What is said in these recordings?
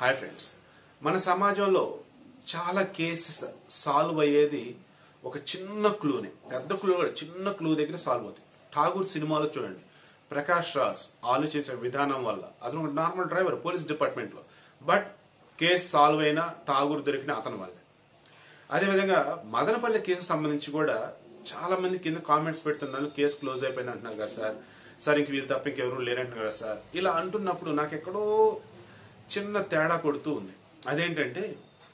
hi friends మన సమాజంలో చాలా కేసెస్ సాల్వ్ అయ్యేది ఒక చిన్న క్లూనే పెద్ద క్లూ కూడా చిన్న క్లూ దగ్గర సాల్వ్ అవుతాయి ఠాగూర్ సినిమాలో చూడండి ప్రకాష్ రాజ్ ఆలోచించే విధానం వల్ల అతను ఒక నార్మల్ డ్రైవర్ పోలీస్ డిపార్ట్మెంట్లో బట్ కేసు సాల్వ్ అయినా ఠాగూర్ దొరికిన అతని వల్లే అదేవిధంగా మదనపల్లి కేసు సంబంధించి కూడా చాలా మంది కింద కామెంట్స్ పెడుతున్నారు కేసు క్లోజ్ అయిపోయింది అంటున్నారు కదా సార్ సార్ ఇంక వీళ్ళు తప్ప ఇంకెవరు లేరంటున్నారు కదా సార్ ఇలా అంటున్నప్పుడు నాకు ఎక్కడో చిన్న తేడా కొడుతూ ఉంది అదేంటంటే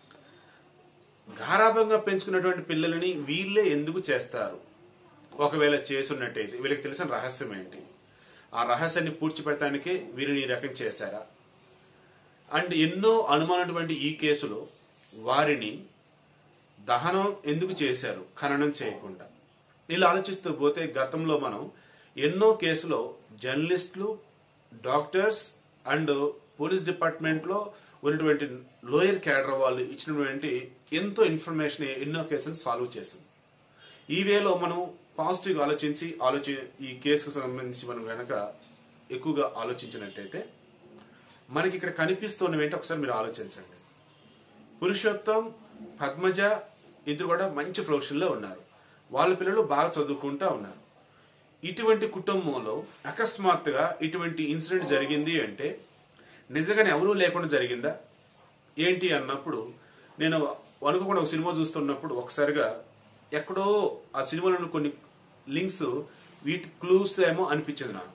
గారాభంగా పెంచుకున్నటువంటి పిల్లలని వీళ్ళే ఎందుకు చేస్తారు ఒకవేళ చేసున్నట్టయితే వీళ్ళకి తెలిసిన రహస్యం ఏంటి ఆ రహస్యాన్ని పూడ్చిపెట్టడానికే వీరిని ఈ రకం చేశారా అండ్ ఎన్నో అనుమానటువంటి ఈ కేసులో వారిని దహనం ఎందుకు చేశారు ఖననం చేయకుండా ఇలా ఆలోచిస్తూ పోతే గతంలో మనం ఎన్నో కేసులో జర్నలిస్టులు డాక్టర్స్ అండ్ పోలీస్ డిపార్ట్మెంట్లో ఉన్నటువంటి లోయర్ క్యాడర్ వాళ్ళు ఇచ్చినటువంటి ఎంతో ఇన్ఫర్మేషన్ ఎన్నో కేసులు సాల్వ్ చేసింది ఈ వేలో మనం పాజిటివ్ ఆలోచించి ఆలోచి ఈ కేసుకు సంబంధించి మనం గనక ఎక్కువగా ఆలోచించినట్టయితే మనకి ఇక్కడ కనిపిస్తున్నవి ఏంటి ఒకసారి మీరు ఆలోచించండి పురుషోత్తం పద్మజ ఇద్దరు కూడా మంచి ప్రొఫెషన్లో ఉన్నారు వాళ్ళ పిల్లలు బాగా చదువుకుంటా ఉన్నారు ఇటువంటి కుటుంబంలో అకస్మాత్తుగా ఇటువంటి ఇన్సిడెంట్ జరిగింది అంటే నిజంగానే ఎవరూ లేకుండా జరిగిందా ఏంటి అన్నప్పుడు నేను అనుకోకుండా ఒక సినిమా చూస్తున్నప్పుడు ఒకసారిగా ఎక్కడో ఆ సినిమాలో కొన్ని లింక్స్ వీటి క్లూస్ ఏమో అనిపించింది నాకు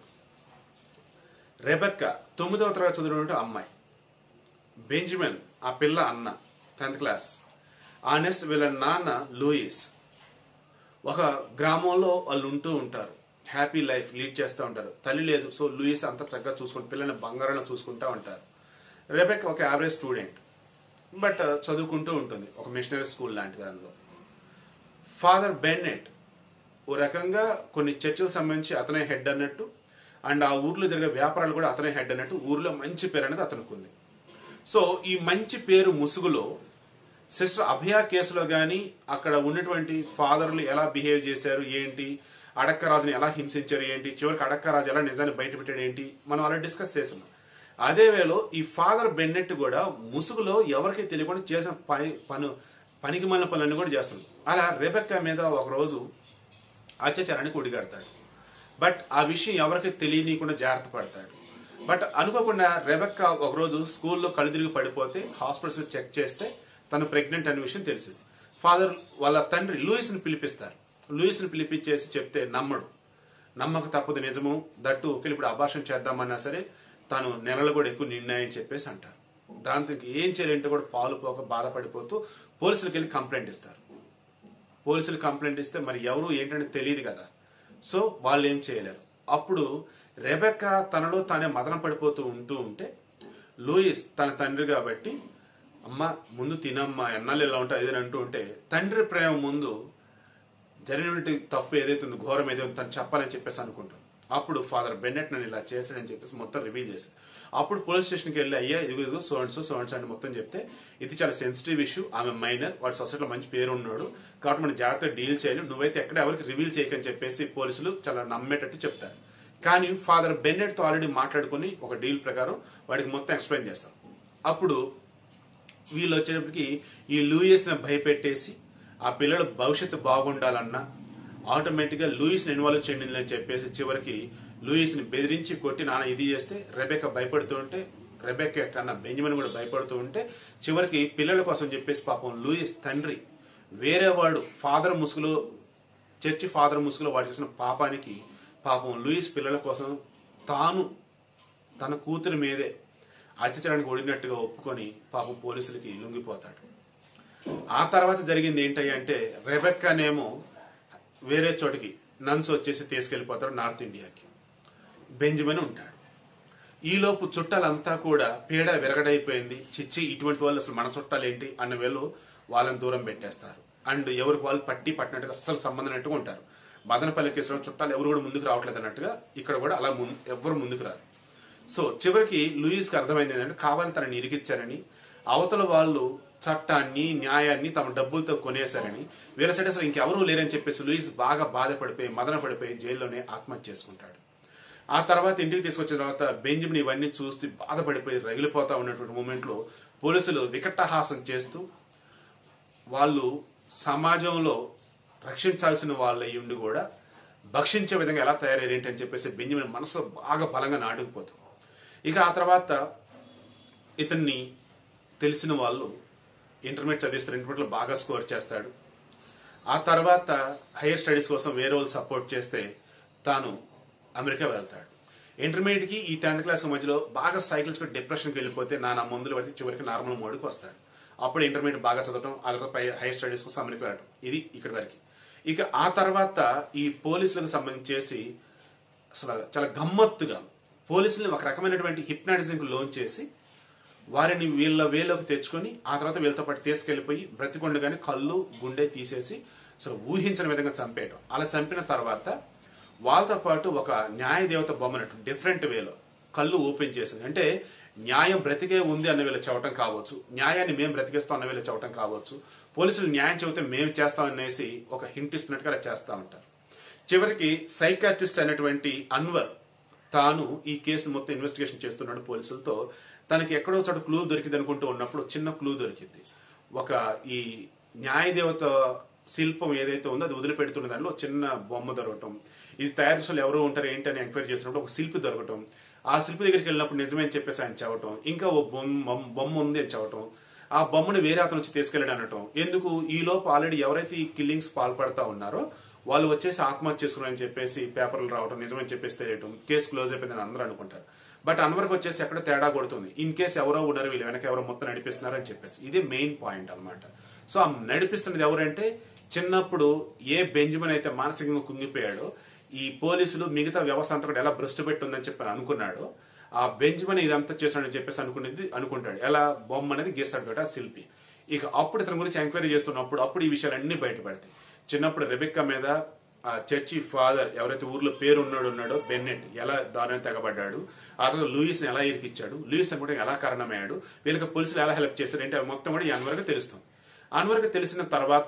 రెబెక్క తొమ్మిదవ తరగతి చదివినటువంటి అమ్మాయి బెంజమిన్ ఆ పిల్ల అన్న టెన్త్ క్లాస్ ఆ నెక్స్ట్ వీళ్ళ నాన్న లూయిస్ ఒక గ్రామంలో వాళ్ళు ఉంటూ ఉంటారు హ్యాపీ లైఫ్ లీడ్ చేస్తూ ఉంటారు తల్లి లేదు సో లూయిస్ అంత చక్కగా చూసుకుంటూ పిల్లల్ని బంగారంలో చూసుకుంటూ ఉంటారు రెబెక్ ఒక యావరేజ్ స్టూడెంట్ బట్ చదువుకుంటూ ఉంటుంది ఒక మిషనరీ స్కూల్ లాంటి దానిలో ఫాదర్ బెన్నెట్ ఓ రకంగా కొన్ని చర్చలకు సంబంధించి అతనే హెడ్ అన్నట్టు అండ్ ఆ ఊర్లో జరిగే వ్యాపారాలు కూడా అతనే హెడ్ అన్నట్టు ఊర్లో మంచి పేరు అనేది అతనికి ఉంది సో ఈ మంచి పేరు ముసుగులో సిస్టర్ అభయ కేసులో కానీ అక్కడ ఉన్నటువంటి ఫాదర్లు ఎలా బిహేవ్ చేశారు ఏంటి అడక్కరాజుని ఎలా హింసించారు ఏంటి చివరికి అడక్కరాజు ఎలా నిజాన్ని బయట పెట్టాడు ఏంటి మనం అలా డిస్కస్ చేస్తున్నాం అదే వేలో ఈ ఫాదర్ బెన్నెట్ కూడా ముసుగులో ఎవరికి తెలియకుండా చేసిన పని పను పనికి మళ్ళీ పనులన్నీ కూడా చేస్తున్నాం అలా రెబెక్క మీద ఒకరోజు అత్యాచారానికి ఒడిగడతాడు బట్ ఆ విషయం ఎవరికి తెలియనీయకుండా జాగ్రత్త పడతాడు బట్ అనుకోకుండా రెబెక్క ఒకరోజు స్కూల్లో కళ్ళు తిరిగి పడిపోతే హాస్పిటల్స్ చెక్ చేస్తే తను ప్రెగ్నెంట్ అనే విషయం తెలిసింది ఫాదర్ వాళ్ళ తండ్రి లూయిస్ని పిలిపిస్తారు లూయిస్ని పిలిపించేసి చెప్తే నమ్మడు నమ్మక తప్పదు నిజము దట్టు ఒకవేళ ఇప్పుడు అభాషణ చేద్దామన్నా సరే తాను నెలలు కూడా ఎక్కువ నిన్నాయని చెప్పేసి అంటారు దాంతో ఇంక ఏం చేయాలంటే కూడా పాలు పోక బాధపడిపోతూ పోలీసులకు వెళ్ళి కంప్లైంట్ ఇస్తారు పోలీసులు కంప్లైంట్ ఇస్తే మరి ఎవరు ఏంటంటే తెలియదు కదా సో వాళ్ళు ఏం చేయలేరు అప్పుడు రెబెక్క తనలో తానే మదన పడిపోతూ ఉంటూ ఉంటే లూయిస్ తన తండ్రి కాబట్టి అమ్మ ముందు తినమ్మా ఎన్నాళ్ళు ఇలా ఉంటా ఏదైనా అంటూ ఉంటే తండ్రి ప్రేమ ముందు జరిగినటువంటి తప్పు ఏదైతే ఉందో ఘోరం ఏదైతే ఉందో తను చెప్పాలని చెప్పేసి అనుకుంటాం అప్పుడు ఫాదర్ బెన్నెట్ నన్ను ఇలా చేశాడని చెప్పేసి మొత్తం రివీల్ చేశాడు అప్పుడు పోలీస్ స్టేషన్కి వెళ్ళి అయ్యా ఇదిగో ఇదిగో so and so so and so అని మొత్తం చెప్తే ఇది చాలా సెన్సిటివ్ ఇష్యూ ఆమె మైనర్ వాడి సొసైటీలో మంచి పేరు ఉన్నాడు కాబట్టి మనం జాగ్రత్తగా డీల్ చేయాలి నువ్వైతే ఎక్కడ ఎవరికి రివీల్ చేయకని చెప్పేసి పోలీసులు చాలా నమ్మేటట్టు చెప్తారు కానీ ఫాదర్ బెన్నెట్తో ఆల్రెడీ మాట్లాడుకుని ఒక డీల్ ప్రకారం వాడికి మొత్తం ఎక్స్ప్లెయిన్ చేస్తారు అప్పుడు వీళ్ళు వచ్చేటప్పటికి ఈ లూయిస్ని భయపెట్టేసి ఆ పిల్లల భవిష్యత్తు బాగుండాలన్నా ఆటోమేటిక్గా లూయిస్ని ఇన్వాల్వ్ చేయండి అని చెప్పేసి చివరికి లూయిస్ని బెదిరించి కొట్టి నాన్న ఇది చేస్తే రెబెక్క భయపడుతూ ఉంటే రెబెక్క కన్నా బెంజమిన్ కూడా భయపడుతూ ఉంటే చివరికి పిల్లల కోసం చెప్పేసి పాపం లూయిస్ తండ్రి వేరే వాడు ఫాదర్ ముసుగులో చర్చి ఫాదర్ ముసుగులో వాడు చేసిన పాపానికి పాపం లూయిస్ పిల్లల కోసం తాను తన కూతురి మీదే అత్యాచారానికి ఓడినట్టుగా ఒప్పుకొని పాపం పోలీసులకి లొంగిపోతాడు ఆ తర్వాత జరిగింది ఏంటంటే రెబెక్కనేమో వేరే చోటికి నన్స్ వచ్చేసి తీసుకెళ్లిపోతాడు నార్త్ ఇండియాకి బెంజమిన్ ఉంటాడు ఈలోపు చుట్టాలంతా కూడా పీడ విరగడైపోయింది చిచ్చి ఇటువంటి వాళ్ళు అసలు మన చుట్టాలు ఏంటి అన్న వేళ్ళు వాళ్ళని దూరం పెట్టేస్తారు అండ్ ఎవరికి వాళ్ళు పట్టి పట్టినట్టుగా అస్సలు సంబంధం అన్నట్టుగా ఉంటారు మదనపల్లి కేసులో చుట్టాలు ఎవరు కూడా ముందుకు రావట్లేదు అన్నట్టుగా ఇక్కడ కూడా అలా ముందు ఎవరు ముందుకు రారు సో చివరికి లూయిస్కి అర్థమైంది ఏంటంటే కావాలని తనని ఇరికిచ్చారని అవతల వాళ్ళు చట్టాన్ని న్యాయాన్ని తమ డబ్బులతో కొనేశారని వీళ్ళ సైడ్ అసలు ఇంకెవరూ లేరని చెప్పేసి లూయిస్ బాగా బాధపడిపోయి మదన పడిపోయి జైల్లోనే ఆత్మహత్య చేసుకుంటాడు ఆ తర్వాత ఇంటికి తీసుకొచ్చిన తర్వాత బెంజమిన్ ఇవన్నీ చూసి బాధపడిపోయి రగిలిపోతా ఉన్నటువంటి మూమెంట్లో పోలీసులు వికటహాసం చేస్తూ వాళ్ళు సమాజంలో రక్షించాల్సిన వాళ్ళు అయ్యుండి కూడా భక్షించే విధంగా ఎలా తయారయ్యారు ఏంటి అని చెప్పేసి బెంజమిన్ మనసులో బాగా బలంగా నాటుకుపోతుంది ఇక ఆ తర్వాత ఇతన్ని తెలిసిన వాళ్ళు ఇంటర్మీడియట్ చదివిస్తారు ఇంటర్మీడియట్లో బాగా స్కోర్ చేస్తాడు ఆ తర్వాత హైయర్ స్టడీస్ కోసం వేరే వాళ్ళు సపోర్ట్ చేస్తే తాను అమెరికా వెళ్తాడు ఇంటర్మీడియట్కి ఈ టెన్త్ క్లాస్ మధ్యలో బాగా సైకిల్స్ డిప్రెషన్కి వెళ్ళిపోతే నా నా మందులు పడితే చివరికి నార్మల్ మోడ్కి వస్తాడు అప్పుడు ఇంటర్మీడియట్ బాగా చదవటం ఆ తర్వాత పై హైయర్ స్టడీస్ కోసం అమెరికా వెళ్ళడం ఇది ఇక్కడి వరకు ఇక ఆ తర్వాత ఈ పోలీసులకు సంబంధించేసి అసలు చాలా గమ్మత్తుగా పోలీసుల్ని ఒక రకమైనటువంటి హిప్నాటిజంకి లోన్ చేసి వారిని వీళ్ళ వేలోకి తెచ్చుకొని ఆ తర్వాత వీళ్ళతో పాటు తీసుకెళ్లిపోయి బ్రతికొండగానే కళ్ళు గుండె తీసేసి అసలు ఊహించిన విధంగా చంపేయడం అలా చంపిన తర్వాత వాళ్ళతో పాటు ఒక న్యాయ దేవత బొమ్మనట్టు డిఫరెంట్ వేలో కళ్ళు ఓపెన్ చేసింది అంటే న్యాయం బ్రతికే ఉంది అన్న వీళ్ళు చెప్పటం కావచ్చు న్యాయాన్ని మేము బ్రతికేస్తాం అన్న వీళ్ళు చెప్పటం కావచ్చు పోలీసులు న్యాయం చెబితే మేము చేస్తాం అనేసి ఒక హింట్ ఇస్తున్నట్టుగా అలా చేస్తా ఉంటారు చివరికి సైకాట్రిస్ట్ అయినటువంటి అన్వర్ తాను ఈ కేసును మొత్తం ఇన్వెస్టిగేషన్ చేస్తున్నాడు పోలీసులతో తనకి ఎక్కడో చోట క్లూ దొరికింది అనుకుంటూ ఉన్నప్పుడు చిన్న క్లూ దొరికింది ఒక ఈ న్యాయదేవత శిల్పం ఏదైతే ఉందో అది వదిలిపెడుతున్న దానిలో చిన్న బొమ్మ దొరకటం ఇది తయారు చేసిన ఎవరు ఉంటారు ఏంటి అని ఎంక్వైరీ చేస్తున్నప్పుడు ఒక శిల్పి దొరకటం ఆ శిల్పి దగ్గరికి వెళ్ళినప్పుడు నిజమే అని చెప్పేసి ఆయన చెప్పటం ఇంకా ఓ బొమ్మ బొమ్మ ఉంది అని చెప్పటం ఆ బొమ్మను వేరే అతను వచ్చి తీసుకెళ్ళాడు అనటం ఎందుకు ఈ లోపు ఆల్రెడీ ఎవరైతే ఈ కిల్లింగ్స్ పాల్పడతా ఉన్నారో వాళ్ళు వచ్చేసి ఆత్మహత్య చేసుకున్నారని చెప్పేసి పేపర్లు రావడం నిజమని చెప్పేసి తెలియటం కేసు క్లోజ్ అయిపోయిందని అందరూ అనుకుంటారు బట్ అన్వర్కి వచ్చేసి ఎక్కడ తేడా కొడుతుంది ఇన్ కేసు ఎవరో ఉన్నారు వీళ్ళు వెనక ఎవరో మొత్తం నడిపిస్తున్నారు అని చెప్పేసి ఇది మెయిన్ పాయింట్ అన్నమాట సో ఆ నడిపిస్తున్నది ఎవరంటే చిన్నప్పుడు ఏ బెంజమిన్ అయితే మానసికంగా కుంగిపోయాడో ఈ పోలీసులు మిగతా వ్యవస్థ అంతా కూడా ఎలా భ్రష్టు పెట్టుందని చెప్పి అనుకున్నాడు ఆ బెంజమిన్ ఇదంతా చేశాడని చెప్పేసి అనుకునేది అనుకుంటాడు ఎలా బొమ్మ అనేది గీస్తాడు కదా ఆ శిల్పి ఇక అప్పుడు ఇతని గురించి ఎంక్వైరీ చేస్తున్నప్పుడు అప్పుడు ఈ విషయాలన్నీ బయటపడతాయి చిన్నప్పుడు రెబెక్క మీద ఆ చర్చి ఫాదర్ ఎవరైతే ఊర్లో పేరు ఉన్నాడు ఉన్నాడో బెన్నెట్ ఎలా దారుణం తెగబడ్డాడు ఆ తర్వాత లూయిస్ని ఎలా ఇరికిచ్చాడు లూయిస్ అనుకుంటే ఎలా కారణమయ్యాడు వీళ్ళకి పోలీసులు ఎలా హెల్ప్ చేస్తారు ఏంటి అవి మొత్తం కూడా ఈ అన్వర్కి తెలుస్తుంది అన్వర్కి తెలిసిన తర్వాత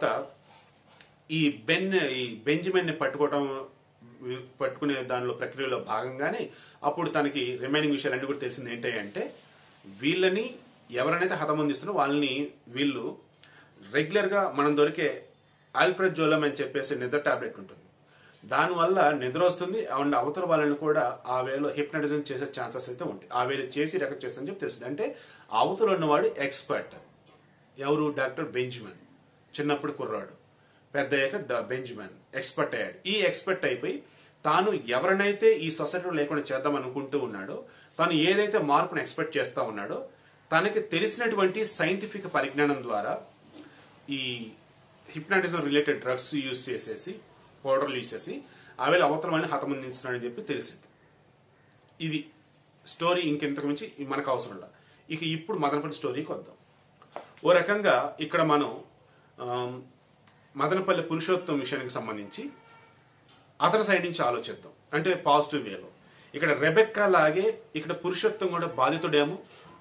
ఈ బెన్ ఈ బెంజమిన్ ని పట్టుకోవడం పట్టుకునే దానిలో ప్రక్రియలో భాగంగానే అప్పుడు తనకి రిమైనింగ్ విషయాలన్నీ కూడా తెలిసింది ఏంటి అంటే వీళ్ళని ఎవరైతే హతమందిస్తున్నారో వాళ్ళని వీళ్ళు రెగ్యులర్గా మనం దొరికే ఆల్ప్రెజోలం అని చెప్పేసి నిద్ర టాబ్లెట్ ఉంటుంది దానివల్ల నిద్ర వస్తుంది అండ్ అవతల వాళ్ళని కూడా ఆ వేలో హిప్నటిజం చేసే ఛాన్సెస్ అయితే ఉంటాయి ఆ వేలో చేసి రికార్డ్ చేస్తుందని చెప్పి తెలుస్తుంది అంటే అవతల ఉన్నవాడు ఎక్స్పర్ట్ ఎవరు డాక్టర్ బెంజ్మన్ చిన్నప్పుడు కుర్రాడు పెద్ద అయ్యాక డ- బెంజ్మన్ ఎక్స్పర్ట్ అయ్యాడు ఈ ఎక్స్పర్ట్ అయిపోయి తాను ఎవరినైతే ఈ సొసైటీలో లేకుండా చేద్దాం అనుకుంటూ ఉన్నాడో తాను ఏదైతే మార్పును ఎక్స్పెక్ట్ చేస్తా ఉన్నాడో తనకి తెలిసినటువంటి సైంటిఫిక్ పరిజ్ఞానం ద్వారా ఈ హిప్నాటిజం రిలేటెడ్ డ్రగ్స్ యూజ్ చేసేసి పౌడర్లు యూజ్ చేసి అవేళ అవతరమని హతమందించున్నాడని చెప్పి తెలిసింది ఇది స్టోరీ ఇంకెంతకు మించి మనకు అవసరం లేదు ఇక ఇప్పుడు మదనపల్లి స్టోరీకి వద్దాం ఓ రకంగా ఇక్కడ మనం ఆమ్, మదనపల్లి పురుషోత్తం విషయానికి సంబంధించి అతని సైడ్ నుంచి ఆలోచిద్దాం అంటే పాజిటివ్ వేలో ఇక్కడ రెబెక్కా లాగే ఇక్కడ పురుషోత్తం కూడా బాధితుడేమో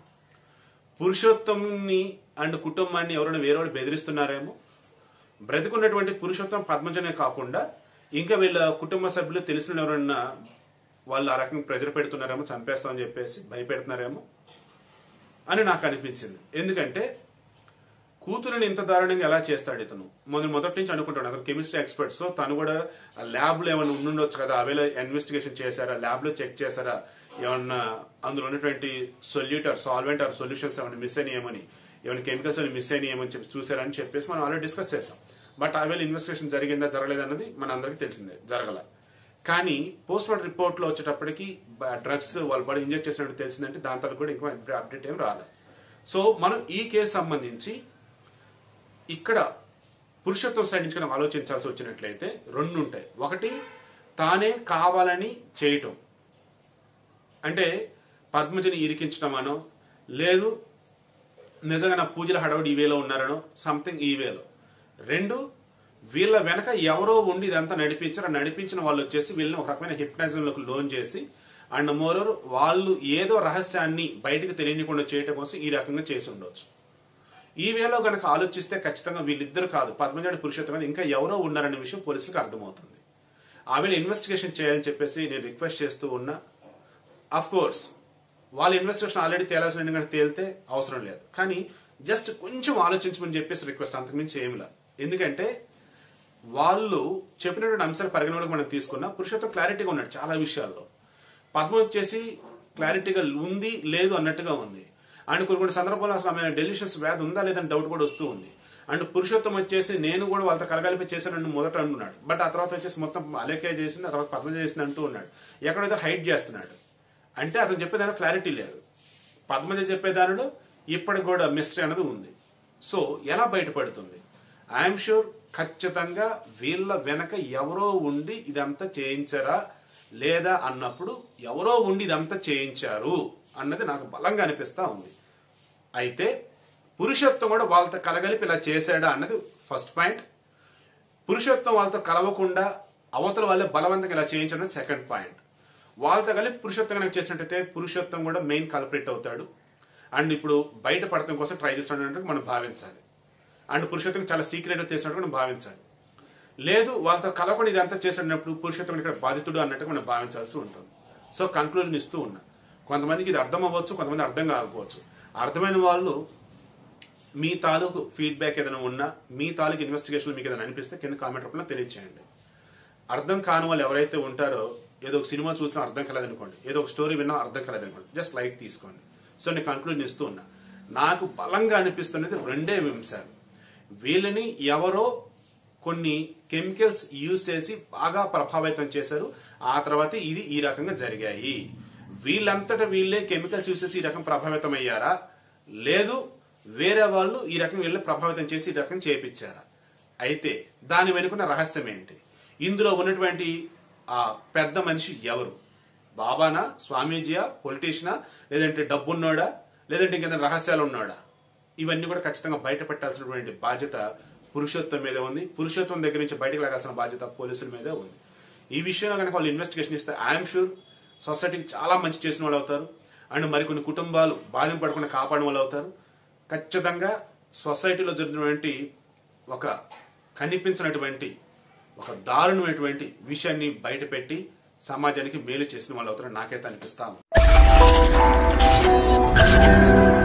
పురుషోత్తంని అండ్ కుటుంబాన్ని ఎవరైనా వేరే వాళ్ళు బెదిరిస్తున్నారేమో బ్రతికున్నటువంటి పురుషోత్తం పద్మజనే కాకుండా ఇంకా వీళ్ళ కుటుంబ సభ్యులు తెలిసిన ఎవరైనా వాళ్ళు ఆ రకంగా ప్రెజర్ పెడుతున్నారేమో చంపేస్తామని చెప్పేసి భయపెడుతున్నారేమో అని నాకు అనిపించింది ఎందుకంటే కూతురుని ఇంత దారుణంగా ఎలా చేస్తాడు ఇతను మొదటి మొదటి నుంచి అనుకుంటాడు అతను కెమిస్ట్రీ ఎక్స్పర్ట్ సో తను కూడా ఆ ల్యాబ్లో ఏమైనా ఉండుండొచ్చు కదా అవేలో ఇన్వెస్టిగేషన్ చేశారా ల్యాబ్లో చెక్ చేశారా ఏమన్నా అందులో ఉన్నటువంటి సొల్యూటర్ సాల్వెంట్ ఆర్ సొల్యూషన్స్ ఏమైనా మిస్ అయినాయేమని ఏమైనా కెమికల్స్ ఏమైనా మిస్ అయినాయేమని చెప్పి చూసారని చెప్పేసి మనం ఆల్రెడీ డిస్కస్ చేసాం బట్ అవేళ ఇన్వెస్టిగేషన్ జరిగిందా జరగలేదన్నది మన అందరికీ తెలిసిందే జరగల కానీ పోస్ట్ మార్టం రిపోర్ట్లో వచ్చేటప్పటికి డ్రగ్స్ వాళ్ళు పడి ఇంజెక్ట్ చేసినట్టు తెలిసిందంటే దాని తర్వాత కూడా ఇంకా అప్డేట్ ఏం రాలేదు సో మనం ఈ కేసు సంబంధించి ఇక్కడ పురుషత్వం సైడ్ నుంచి మనం ఆలోచించాల్సి వచ్చినట్లయితే రెండు ఉంటాయి ఒకటి తానే కావాలని చేయటం అంటే పద్మజని ఇరికించడం అనో లేదు నిజంగా నా పూజల హడవుడు ఈ వేలో ఉన్నారనో సంథింగ్ ఈ వేలో రెండు వీళ్ళ వెనక ఎవరో ఉండి ఇదంతా నడిపించారు ఆ నడిపించిన వాళ్ళు వచ్చేసి వీళ్ళని ఒక రకమైన హిప్నాటిజంలోకి లోన్ చేసి అండ్ మోరోవర్ వాళ్ళు ఏదో రహస్యాన్ని బయటకు తెలియకుండా చేయటం కోసం ఈ రకంగా చేసి ఉండొచ్చు ఈ వేలో గనక ఆలోచిస్తే ఖచ్చితంగా వీళ్ళిద్దరు కాదు పద్మజాడి పురుషోత్తం మీద ఇంకా ఎవరో ఉన్నారనే విషయం పోలీసులకు అర్థమవుతుంది ఆ వేళ ఇన్వెస్టిగేషన్ చేయాలని చెప్పేసి నేను రిక్వెస్ట్ చేస్తూ ఉన్నా అఫ్ కోర్స్ వాళ్ళ ఇన్వెస్టిగేషన్ ఆల్రెడీ తేలాల్సిన ఎందుకంటే తేలితే అవసరం లేదు కానీ జస్ట్ కొంచెం ఆలోచించమని చెప్పేసి రిక్వెస్ట్ అంతకుమించి ఏమిలా ఎందుకంటే వాళ్ళు చెప్పినటువంటి అంశాలు పరిగణలోకి మనం తీసుకున్నా పురుషత్వం క్లారిటీగా ఉన్నాడు చాలా విషయాల్లో పద్మ వచ్చేసి క్లారిటీగా ఉంది లేదు అన్నట్టుగా ఉంది అండ్ కొన్ని కొన్ని సందర్భాల్లో అసలు ఆమె డెలిషియస్ వ్యాధి ఉందా లేదని డౌట్ కూడా వస్తూ ఉంది అండ్ పురుషత్వం వచ్చేసి నేను కూడా వాళ్ళతో కలగలిపి చేశానని మొదట అంటున్నాడు బట్ ఆ తర్వాత వచ్చేసి మొత్తం అలేకే చేసింది ఆ తర్వాత పద్మ చేసింది అంటూ ఉన్నాడు ఎక్కడైతే హైడ్ చేస్తున్నాడు అంటే అతను చెప్పేదానిలో క్లారిటీ లేదు పద్మజ చెప్పేదానిలో ఇప్పటికి కూడా మిస్టరీ అనేది ఉంది సో ఎలా బయటపడుతుంది ఐఎమ్ షూర్ ఖచ్చితంగా వీళ్ళ వెనక ఎవరో ఉండి ఇదంతా చేయించరా లేదా అన్నప్పుడు ఎవరో ఉండి ఇదంతా చేయించారు అన్నది నాకు బలంగా అనిపిస్తా ఉంది అయితే పురుషత్వం కూడా వాళ్ళతో కలగలిపి ఇలా చేశాడా అన్నది ఫస్ట్ పాయింట్ పురుషత్వం వాళ్ళతో కలవకుండా అవతల వాళ్ళే బలవంతంగా ఇలా చేయించడం సెకండ్ పాయింట్ వాళ్ళతో కలిపి పురుషత్వం కనుక చేసినట్టయితే పురుషత్వం కూడా మెయిన్ కల్పరేట్ అవుతాడు అండ్ ఇప్పుడు బయట పడటం కోసం ట్రై చేస్తున్నట్టు మనం భావించాలి అండ్ పురుషత్వం చాలా సీక్రెట్ చేసినట్టు మనం భావించాలి లేదు వాళ్ళతో కలవకుండా ఇదంతా చేసినప్పుడు పురుషత్వం ఇక్కడ బాధితుడు అన్నట్టు మనం భావించాల్సి ఉంటుంది సో కంక్లూజన్ ఇస్తూ ఉన్నా కొంతమందికి ఇది అర్థం అవ్వచ్చు కొంతమంది అర్థం కాకపోవచ్చు అర్థమైన వాళ్ళు మీ తాలూకు ఫీడ్బ్యాక్ ఏదైనా ఉన్నా మీ తాలూకు ఇన్వెస్టిగేషన్ మీకు ఏదైనా అనిపిస్తే కింద కామెంట్ రూపంలో తెలియచేయండి అర్థం కాని వాళ్ళు ఎవరైతే ఉంటారో ఏదో ఒక సినిమా చూసినా అర్థం కలదనుకోండి ఏదో ఒక స్టోరీ విన్నా అర్థం కలదనుకోండి జస్ట్ లైట్ తీసుకోండి సో నేను కంక్లూజన్ ఇస్తూ ఉన్నా నాకు బలంగా అనిపిస్తున్నది రెండే అంశాలు వీళ్ళని ఎవరో కొన్ని కెమికల్స్ యూజ్ చేసి బాగా ప్రభావితం చేశారు ఆ తర్వాత ఇది ఈ రకంగా జరిగాయి వీళ్ళంతటా వీళ్ళే కెమికల్స్ యూజ్ చేసి ఈ రకం ప్రభావితం అయ్యారా లేదు వేరే వాళ్ళు ఈ రకం వీళ్ళని ప్రభావితం చేసి ఈ రకం చేపించారా అయితే దాని వెనుకున్న రహస్యం ఏంటి ఇందులో ఉన్నటువంటి ఆ పెద్ద మనిషి ఎవరు బాబానా స్వామీజీయా పొలిటీషియనా లేదంటే డబ్బున్నోడా లేదంటే ఇంకేదైనా రహస్యాలు ఉన్నాడా ఇవన్నీ కూడా ఖచ్చితంగా బయట పెట్టాల్సినటువంటి బాధ్యత పురుషోత్వం మీద ఉంది పురుషోత్వం దగ్గర నుంచి బయటకు లాగాల్సిన బాధ్యత పోలీసుల మీదే ఉంది ఈ విషయంలో కనుక వాళ్ళు ఇన్వెస్టిగేషన్ ఇస్తే ఐఎమ్ షూర్ సొసైటీకి చాలా మంచి చేసిన వాళ్ళు అవుతారు అండ్ మరికొన్ని కుటుంబాలు బాధింపడకుండా కాపాడిన వాళ్ళు అవుతారు ఖచ్చితంగా సొసైటీలో జరిగినటువంటి ఒక కనిపించినటువంటి ఒక దారుణమైనటువంటి విషయాన్ని బయటపెట్టి సమాజానికి మేలు చేసిన వాళ్ళు అవుతారని నాకైతే అనిపిస్తాను